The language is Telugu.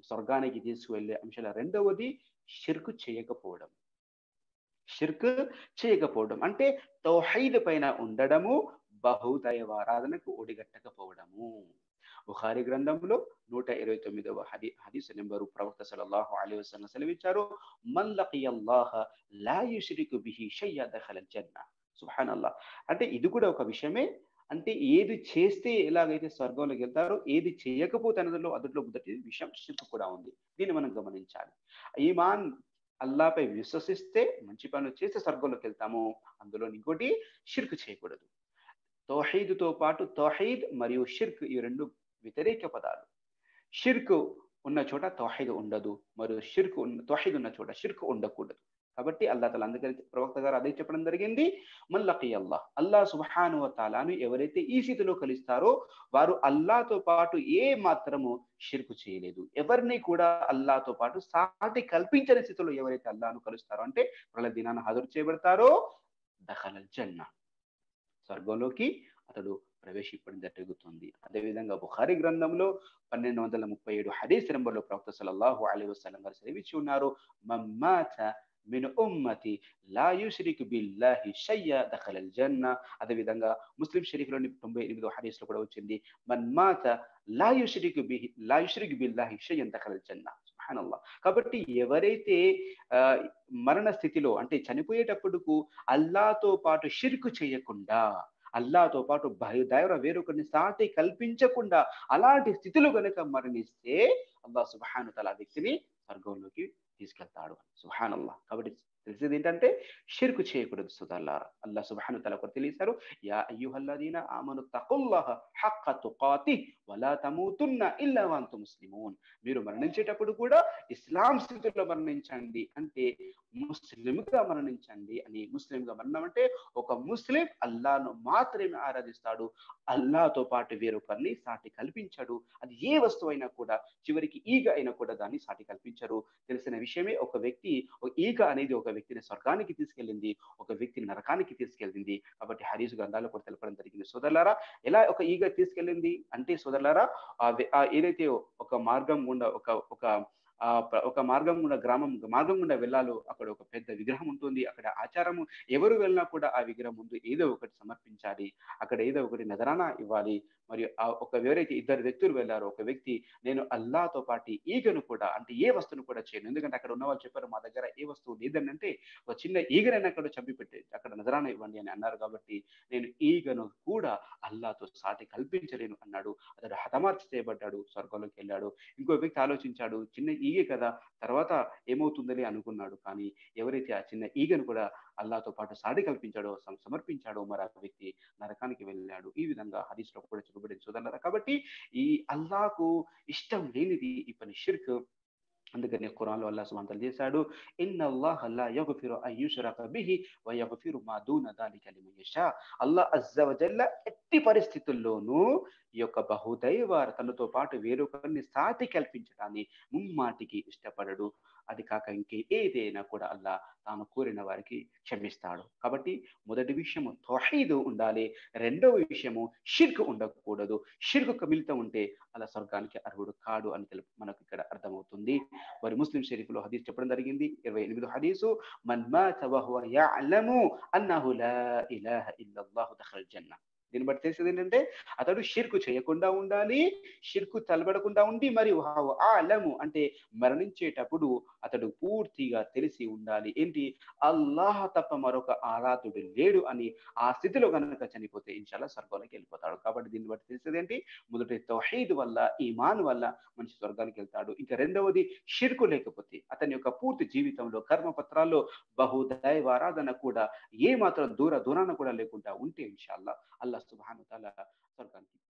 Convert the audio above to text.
స్వర్గానికి తీసుకువెళ్ళే అంశాల రెండవది షిర్కు చేయకపోవడం షిర్క్ చేయకపోవడం అంటే తౌహీద్ పైన ఉండడము బహుదైవారాధనకు ఒడిగట్టకపోవడము బుఖారి గ్రంథంలో నూట ఇరవై తొమ్మిదవ హది హదీస్ నెంబరు ప్రవక్త సల్లల్లాహు అలైహి వసల్లం సెలవిచ్చారు మన్ లqiయల్లాహ లా యుష్రికు బిహి షయ్య దఖల జన్న సుబ్హానల్లాహ్ అంటే ఇది కూడా ఒక విషయమే అంటే ఏది చేస్తే ఎలాగైతే స్వర్గంలోకి వెళ్తారో ఏది చేయకపోతే అందులో అందులో మొదటి విషయం షిర్క్ కూడా ఉంది దీన్ని మనం గమనించాలి ఈమాన్ అల్లాపై విశ్వసిస్తే మంచి పనులు చేస్తే స్వర్గంలోకి వెళ్తాము అందులో ఇంకోటి షిర్క్ చేయకూడదు తౌహీద్తో పాటు తౌహీద్ మరియు షిర్క్ ఈ రెండు వ్యతిరేక పదాలు షిర్క్ ఉన్న చోట తౌహీద్ ఉండదు మరియు షిర్క్ ఉన్న తౌహీద్ ఉన్న చోట షిర్క్ ఉండకూడదు కాబట్టి అల్లా తల అందుకని ప్రవక్త గారు అదే చెప్పడం జరిగింది మల్లకి అల్లాహ్ అల్లా సుబహాను తాలాను ఎవరైతే ఈ స్థితిలో కలుస్తారో వారు అల్లాతో పాటు ఏ మాత్రము షిర్కు చేయలేదు ఎవరిని కూడా అల్లాతో పాటు సాటి కల్పించని స్థితిలో ఎవరైతే అల్లాను కలుస్తారో అంటే వాళ్ళ దినాన్ని హాజరు చేయబడతారో దఖల జన్న స్వర్గంలోకి అతడు ప్రవేశించడం జరుగుతుంది అదేవిధంగా బుఖారి గ్రంథంలో పన్నెండు వందల ముప్పై ఏడు హదీస్ నెంబర్లో ప్రవక్త సల్లల్లాహు అలీ వసలం గారు సెలవిచ్చి ఉన్నారు మమ్మాత మిన్ ఉమ్మతి లా యుష్రిక్ బిల్లాహి షయ్య దఖలల్ జన్న అదేవిధంగా ముస్లిం షరీఫ్లోని తొంభై ఎనిమిదో హదీస్లో కూడా వచ్చింది మన్మాత లా యుష్రిక్ బిహి లా యుష్రిక్ బిల్లాహి షయ్యన్ దఖలల్ జన్న సుబ్హానల్లా కాబట్టి ఎవరైతే మరణ స్థితిలో అంటే చనిపోయేటప్పుడుకు అల్లాతో పాటు షిర్కు చేయకుండా అల్లాతో పాటు దైవ వేరొకరిని సాటి కల్పించకుండా అలాంటి స్థితిలో కనుక మరణిస్తే అల్లా సుబహాను తల వ్యక్తిని స్వర్గంలోకి తీసుకెళ్తాడు సుహాన్ అల్లా కాబట్టి తెలిసేది ఏంటంటే షిర్కు చేయకూడదు సుదల్లారా అల్లా సుబహాను తల కూడా తెలియసారు యా అయ్యుహల్లదీన ఆమను తకుల్లాహ హక్క తుకాతి వలా తమూతున్న ఇల్లా వంతు ముస్లిమూన్ మీరు మరణించేటప్పుడు కూడా ఇస్లాం స్థితిలో మరణించండి అంటే ముస్లింగా మరణించండి అని ముస్లింగా మరణం అంటే ఒక ముస్లిం అల్లాను మాత్రమే ఆరాధిస్తాడు అల్లాతో పాటు వేరొకరిని సాటి కల్పించడు అది ఏ వస్తువు అయినా కూడా చివరికి ఈగ అయినా కూడా దాన్ని సాటి కల్పించరు తెలిసిన విషయమే ఒక వ్యక్తి ఈగ అనేది ఒక వ్యక్తిని స్వర్గానికి తీసుకెళ్ళింది ఒక వ్యక్తిని నరకానికి తీసుకెళ్ళింది కాబట్టి హరీస్ గ్రంథాలు కూడా తెలపడం జరిగింది సోదరులారా ఎలా ఒక ఈగ తీసుకెళ్ళింది అంటే సోదరులారా ఏదైతే ఒక మార్గం గుండా ఒక ఒక ఒక మార్గం గుండా గ్రామం మార్గం గుండా వెళ్ళాలో అక్కడ ఒక పెద్ద విగ్రహం ఉంటుంది అక్కడ ఆచారము ఎవరు వెళ్ళినా కూడా ఆ విగ్రహం ముందు ఏదో ఒకటి సమర్పించాలి అక్కడ ఏదో ఒకటి నజరానా ఇవ్వాలి మరియు ఆ ఒక ఎవరైతే ఇద్దరు వ్యక్తులు వెళ్ళారో ఒక వ్యక్తి నేను అల్లాతో పాటు ఈగను కూడా అంటే ఏ వస్తువును కూడా చేయను ఎందుకంటే అక్కడ ఉన్న వాళ్ళు చెప్పారు మా దగ్గర ఏ వస్తువు లేదని అంటే ఒక చిన్న ఈగనైనా అక్కడ చంపి పెట్టి అక్కడ నజరానా ఇవ్వండి అని అన్నారు కాబట్టి నేను ఈగను కూడా అల్లాతో సాటి కల్పించలేను అన్నాడు అతడు హతమార్చి చేయబడ్డాడు స్వర్గంలోకి వెళ్ళాడు ఇంకో వ్యక్తి ఆలోచించాడు చిన్న ఈగే కదా తర్వాత ఏమవుతుందని అనుకున్నాడు కానీ ఎవరైతే ఆ చిన్న ఈగను కూడా అల్లాతో పాటు సాడి కల్పించాడో సమర్పించాడో మరి ఆ వ్యక్తి నరకానికి వెళ్ళాడు ఈ విధంగా హదీస్లో కూడా చెప్పబడింది చూదన్నారా కాబట్టి ఈ అల్లాకు ఇష్టం లేనిది ఈ పని షిర్క్ అందుకని ఖురాన్లో అల్లా సుమంతలు చేశాడు ఇన్ అల్లాహ్ లా యగ్ఫిరు అన్ యుష్రక బిహి వ యగ్ఫిరు మా దూన దాలిక లిమన్ యషా అల్లాహ్ అజ్జ వజల్ల ఎట్టి పరిస్థితుల్లోనూ ఈ యొక్క బహుదైవ తనతో పాటు వేరొకరిని సాటి కల్పించడాన్ని ముమ్మాటికి ఇష్టపడడు అది కాక ఇంకే ఏదైనా కూడా అల్లా తాను కోరిన వారికి క్షమిస్తాడు కాబట్టి మొదటి విషయము తొహీదు ఉండాలి రెండవ విషయము షిర్క్ ఉండకూడదు షిర్క్ కమిలిత ఉంటే అలా స్వర్గానికి అర్హుడు కాడు అని తెలుపు మనకు ఇక్కడ అర్థమవుతుంది మరి ముస్లిం షరీఫ్లో హదీస్ చెప్పడం జరిగింది ఇరవై ఎనిమిది హదీసు మన్ మాత వహువ యఅలము అన్నహు లా ఇలాహ ఇల్లల్లాహు దఖల్ జన్న దీన్ని బట్టి తెలిసేది ఏంటంటే అతడు షిర్కు చేయకుండా ఉండాలి షిర్కు తలబడకుండా ఉండి మరి అలము అంటే మరణించేటప్పుడు అతడు పూర్తిగా తెలిసి ఉండాలి ఏంటి అల్లాహ్ తప్ప మరొక ఆరాధుడు లేడు అని ఆ స్థితిలో కనుక చనిపోతే ఇన్షాల్లా స్వర్గానికి వెళ్ళిపోతాడు కాబట్టి దీన్ని బట్టి తెలిసేది ఏంటి మొదటి తౌహీద్ వల్ల ఈమాన్ వల్ల మనిషి స్వర్గానికి వెళ్తాడు ఇంకా రెండవది షిర్కు లేకపోతే అతని యొక్క పూర్తి జీవితంలో కర్మపత్రాల్లో బహుదైవ ఆరాధన కూడా ఏ మాత్రం దూర దూరాన కూడా లేకుండా ఉంటే ఇన్షాల్లా అల్లా సుబాను తాలా స్వర్గానికి